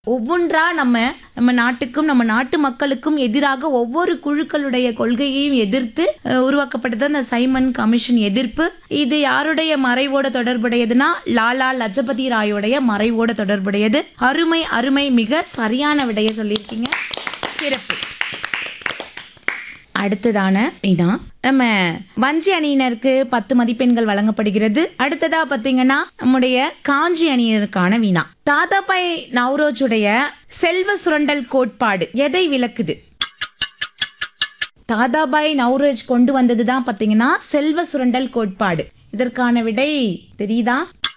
ஒவ்வொன்றா நம்ம நம்ம நாட்டுக்கும் நம்ம நாட்டு மக்களுக்கும் எதிராக ஒவ்வொரு குழுக்களுடைய கொள்கையையும் எதிர்த்து அஹ், உருவாக்கப்பட்டது அந்த சைமன் கமிஷன் எதிர்ப்பு இது யாருடைய மறைவோட தொடர்புடையதுன்னா லாலா லஜபதி ராயோடைய மறைவோட தொடர்புடையது அருமை அருமை மிக சரியான விடைய சொல்லியிருக்கீங்க சிறப்பு அடுத்ததான வினா நம்ம வஞ்சி அணியினருக்கு பத்து மதிப்பெண்கள் வழங்கப்படுகிறது அடுத்ததா பாத்தீங்கன்னா நம்முடைய காஞ்சி அணியினருக்கான வினா தாதாபாய் நவ்ரோஜுடைய செல்வ சுரண்டல் கோட்பாடு எதை விளக்குது தாதாபாய் நவ்ரோஜ் கொண்டு வந்தது தான் பாத்தீங்கன்னா செல்வ சுரண்டல் கோட்பாடு இதற்கான விடை தெரியுதா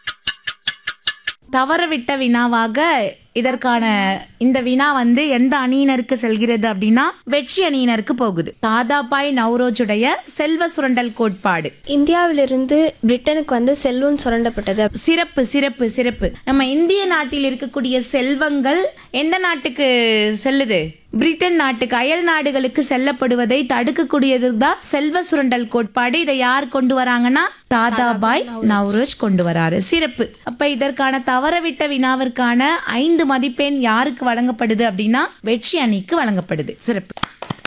தவறவிட்ட வினாவாக இதற்கான இந்த வினா வந்து எந்த அணியினருக்கு செல்கிறது அப்படின்னா வெற்றி அணியினருக்கு போகுது தாதாபாய் நவ்ரோஜுடைய செல்வ சுரண்டல் கோட்பாடு இந்தியாவிலிருந்து பிரிட்டனுக்கு வந்து செல்வம் சுரண்டப்பட்டது சிறப்பு சிறப்பு சிறப்பு நம்ம இந்திய நாட்டில் இருக்கக்கூடிய செல்வங்கள் எந்த நாட்டுக்கு செல்லுது பிரிட்டன் நாட்டுக்கு அயல் நாடுகளுக்கு செல்லப்படுவதை தடுக்கக்கூடியது தான் செல்வ சுரண்டல் கோட்பாடு இதை யார் கொண்டு வராங்கன்னா தாதாபாய் நவ்ரோஜ் கொண்டு வராரு சிறப்பு அப்ப இதற்கான தவறவிட்ட வினாவிற்கான ஐந்து மதிப்பெண் யாருக்கு வழங்கப்படுது அப்படின்னா வெற்றி அணிக்கு வழங்கப்படுது சிறப்பு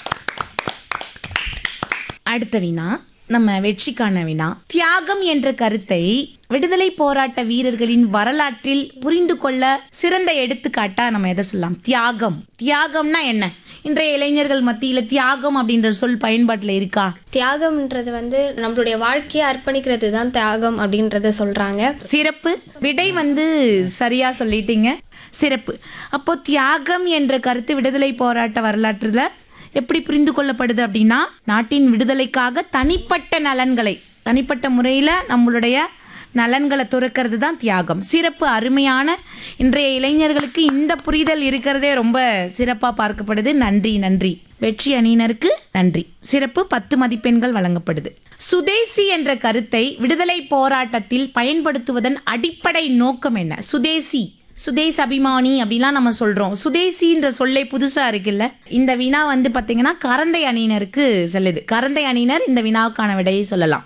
அடுத்த வினா நம்ம வெற்றிக்கான வினா தியாகம் என்ற கருத்தை விடுதலை போராட்ட வீரர்களின் வரலாற்றில் புரிந்து கொள்ள சிறந்த எடுத்துக்காட்டா நம்ம எதை சொல்லலாம் தியாகம் தியாகம்னா என்ன இன்றைய இளைஞர்கள் மத்தியில தியாகம் அப்படின்ற சொல் பயன்பாட்டுல இருக்கா தியாகம்ன்றது வந்து நம்மளுடைய வாழ்க்கையை அர்ப்பணிக்கிறது தான் தியாகம் அப்படின்றத சொல்றாங்க சிறப்பு விடை வந்து சரியா சொல்லிட்டீங்க சிறப்பு அப்போ தியாகம் என்ற கருத்து விடுதலை போராட்ட வரலாற்றுல எப்படி புரிந்து கொள்ளப்படுது அப்படின்னா நாட்டின் விடுதலைக்காக தனிப்பட்ட நலன்களை தனிப்பட்ட முறையில் நம்மளுடைய நலன்களை துறக்கிறது தான் தியாகம் சிறப்பு அருமையான இன்றைய இளைஞர்களுக்கு இந்த புரிதல் இருக்கிறதே ரொம்ப சிறப்பாக பார்க்கப்படுது நன்றி நன்றி வெற்றி அணியினருக்கு நன்றி சிறப்பு பத்து மதிப்பெண்கள் வழங்கப்படுது சுதேசி என்ற கருத்தை விடுதலை போராட்டத்தில் பயன்படுத்துவதன் அடிப்படை நோக்கம் என்ன சுதேசி சுதேஸ் அபிமானி அப்படிலாம் நம்ம சொல்றோம் சுதேசின்ற சொல்லே புதுசா இருக்குல்ல இந்த வினா வந்து பாத்தீங்கன்னா கரந்தை அணியினருக்கு செல்லுது கரந்தை அணியினர் இந்த வினாவுக்கான விடையை சொல்லலாம்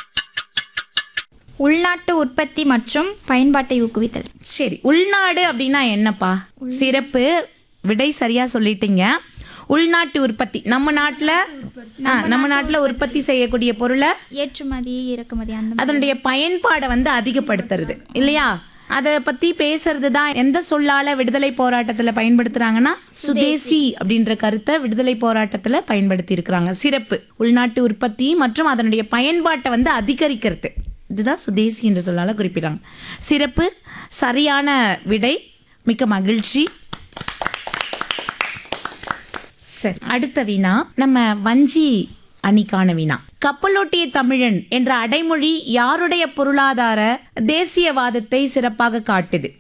உள்நாட்டு உற்பத்தி மற்றும் பயன்பாட்டை ஊக்குவித்தல் சரி உள்நாடு அப்படின்னா என்னப்பா சிறப்பு விடை சரியா சொல்லிட்டீங்க உள்நாட்டு உற்பத்தி நம்ம நாட்டில் நம்ம நாட்டில் உற்பத்தி செய்யக்கூடிய பொருளை ஏற்றுமதி இறக்குமதி அந்த அதனுடைய பயன்பாடை வந்து அதிகப்படுத்துறது இல்லையா அதை பத்தி பேசுறது தான் எந்த சொல்லால விடுதலை போராட்டத்துல பயன்படுத்துறாங்கன்னா சுதேசி அப்படின்ற கருத்தை விடுதலை போராட்டத்துல பயன்படுத்தி இருக்கிறாங்க சிறப்பு உள்நாட்டு உற்பத்தி மற்றும் அதனுடைய பயன்பாட்டை வந்து அதிகரிக்கிறது இதுதான் சுதேசி என்ற சொல்லால குறிப்பிடுறாங்க சிறப்பு சரியான விடை மிக்க மகிழ்ச்சி சரி அடுத்த வினா நம்ம வஞ்சி அணிக்கான வினா கப்பலோட்டிய தமிழன் என்ற அடைமொழி யாருடைய பொருளாதார தேசியவாதத்தை சிறப்பாக காட்டுது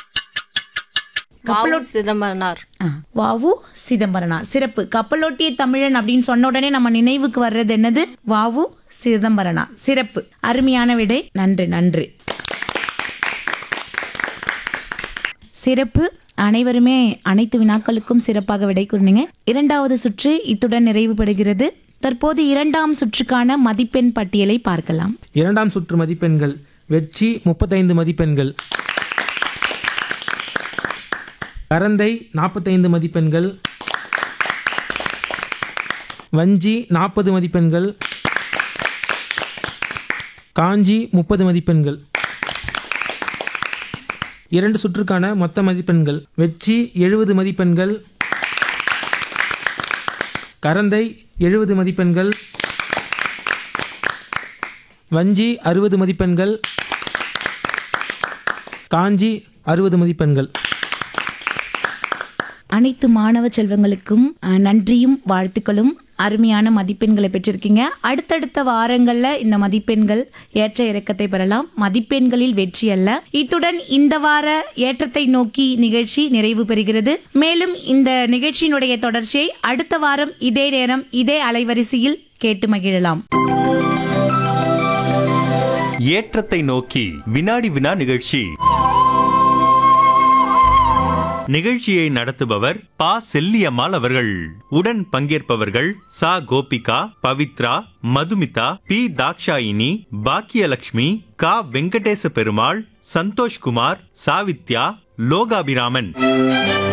வாவு சிதம்பரனார் ஆ, வாவு சிதம்பரனார் சிறப்பு கப்பலோட்டிய தமிழன் அப்படின்னு சொன்ன உடனே நம்ம நினைவுக்கு வர்றது என்னது வாவு சிதம்பரனார் சிறப்பு அருமையான விடை நன்று நன்று சிறப்பு அனைவருமே அனைத்து வினாக்களுக்கும் சிறப்பாக விடை கூறினீங்க இரண்டாவது சுற்று இத்துடன் நிறைவு பெறுகிறது தற்போது இரண்டாம் சுற்றுக்கான மதிப்பெண் பட்டியலை பார்க்கலாம் இரண்டாம் சுற்று மதிப்பெண்கள் வெற்றி முப்பத்தைந்து மதிப்பெண்கள் கரந்தை நாற்பத்தைந்து மதிப்பெண்கள் வஞ்சி நாற்பது மதிப்பெண்கள் காஞ்சி முப்பது மதிப்பெண்கள் இரண்டு சுற்றுக்கான மொத்த மதிப்பெண்கள் வெற்றி எழுபது மதிப்பெண்கள் கரந்தை எழுபது மதிப்பெண்கள் வஞ்சி அறுபது மதிப்பெண்கள் காஞ்சி அறுபது மதிப்பெண்கள் அனைத்து மாணவ செல்வங்களுக்கும் அஹ், நன்றியும் வாழ்த்துக்களும் அருமையான மதிப்பெண்களை பெற்றிருக்கீங்க அடுத்தடுத்த வாரங்கள்ல இந்த மதிப்பெண்கள் ஏற்ற இறக்கத்தை பெறலாம் மதிப்பெண்களில் வெற்றி அல்ல இத்துடன் இந்த வார ஏற்றத்தை நோக்கி நிகழ்ச்சி நிறைவு பெறுகிறது மேலும் இந்த நிகழ்ச்சியினுடைய தொடர்ச்சியை அடுத்த வாரம் இதே நேரம் இதே அலைவரிசையில் கேட்டு மகிழலாம் ஏற்றத்தை நோக்கி வினாடி வினா நிகழ்ச்சி நிகழ்ச்சியை நடத்துபவர் பா செல்லியம்மாள் அவர்கள் உடன் பங்கேற்பவர்கள் சா கோபிகா பவித்ரா மதுமிதா பி தாக்ஷாயினி பாக்கியலட்சுமி கா வெங்கடேச பெருமாள் சந்தோஷ்குமார் சாவித்யா லோகாபிராமன்